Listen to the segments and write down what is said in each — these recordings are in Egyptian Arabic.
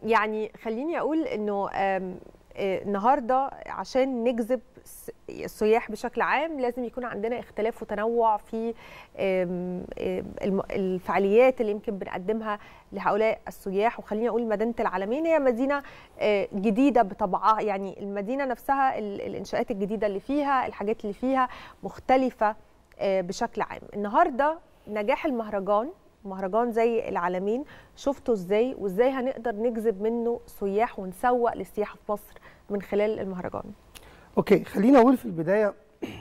يعني خليني اقول انه آم، آه، النهارده عشان نجذب س- السياح بشكل عام لازم يكون عندنا اختلاف وتنوع في آم، آم، الم- الفعاليات اللي يمكن بنقدمها لهؤلاء السياح وخليني اقول مدينه العالمين هي مدينه آه، جديده بطبعها يعني المدينه نفسها ال- الانشاءات الجديده اللي فيها الحاجات اللي فيها مختلفه آه، بشكل عام النهارده نجاح المهرجان مهرجان زي العالمين شفته ازاي وازاي هنقدر نجذب منه سياح ونسوق للسياحه في مصر من خلال المهرجان اوكي خليني اقول في البدايه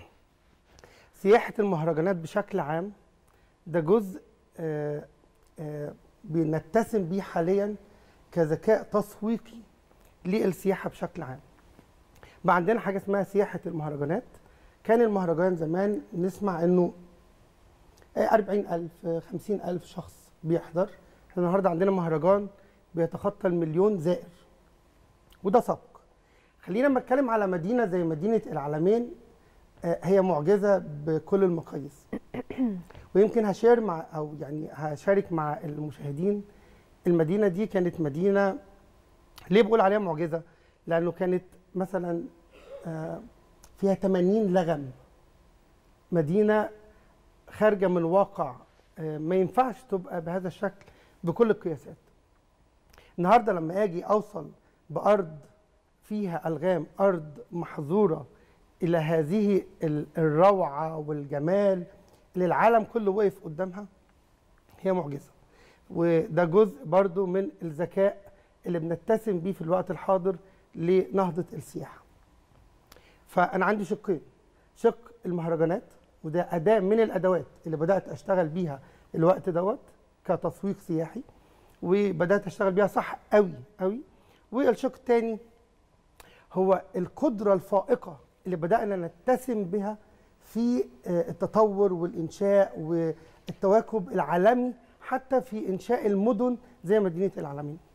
سياحه المهرجانات بشكل عام ده جزء آه، آه، بنتسم بيه حاليا كذكاء تسويقي للسياحه بشكل عام بقى عندنا حاجه اسمها سياحه المهرجانات كان المهرجان زمان نسمع انه آه، 40000 آه، 50000 شخص بيحضر احنا النهارده عندنا مهرجان بيتخطى المليون زائر وده سبق خلينا لما نتكلم على مدينه زي مدينه العلمين آه، هي معجزه بكل المقاييس ويمكن هشير مع او يعني هشارك مع المشاهدين المدينه دي كانت مدينه ليه بقول عليها معجزه لانه كانت مثلا آه، فيها 80 لغم مدينه خارجه من واقع آه، ما ينفعش تبقى بهذا الشكل بكل القياسات النهارده لما اجي اوصل بارض فيها الغام ارض محظوره الى هذه ال- الروعه والجمال اللي العالم كله وقف قدامها هي معجزه وده جزء برضو من الذكاء اللي بنتسم بيه في الوقت الحاضر لنهضه السياحه فانا عندي شقين شق المهرجانات وده اداه من الادوات اللي بدات اشتغل بيها الوقت دوت كتسويق سياحي وبدات اشتغل بيها صح قوي قوي والشق الثاني هو القدره الفائقه اللي بدانا نتسم بها في آه، التطور والانشاء والتواكب العالمي حتى في انشاء المدن زي مدينه العالمين